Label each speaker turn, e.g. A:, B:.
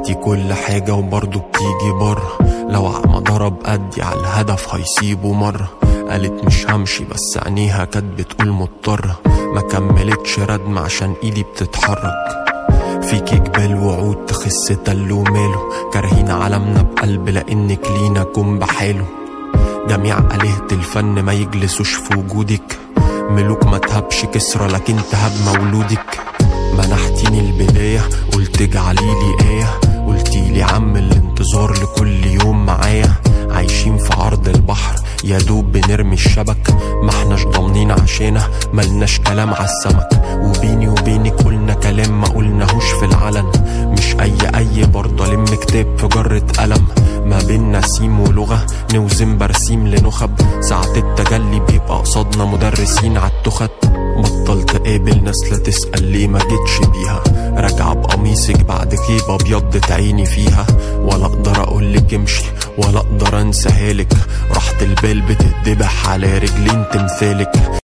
A: عندي كل حاجة وبرضه بتيجي بره لو عم ضرب أدي على الهدف هيسيبه مرة قالت مش همشي بس عينيها كانت بتقول مضطرة ما كملتش ردم عشان ايدي بتتحرك فيكي جبال وعود تخس تل وماله كارهين عالمنا بقلب لانك لينا كن بحاله جميع آلهة الفن ما يجلسوش في وجودك ملوك ما تهبش كسرى لكن تهب مولودك منحتيني البداية قلت اجعليلي آية قلتيلي عم الانتظار لكل يوم معايا عايشين في عرض البحر يا دوب بنرمي الشبك ما احناش ضامنين عشانه ملناش كلام عالسمك وبيني وبينك قلنا كلام ما قلناهوش في العلن مش اي اي برضه الم كتاب في جرة قلم ما بين نسيم ولغة نوزن برسيم لنخب ساعة التجلي بيبقى قصادنا مدرسين عالتخت بطلت قابل ناس لا تسأل ليه ما جيتش بيها راجعة بقميصك بعد كيبة ابيضت عيني فيها ولا اقدر اقولك امشي ولا اقدر انساهالك راحة البال بتتذبح على رجلين تمثالك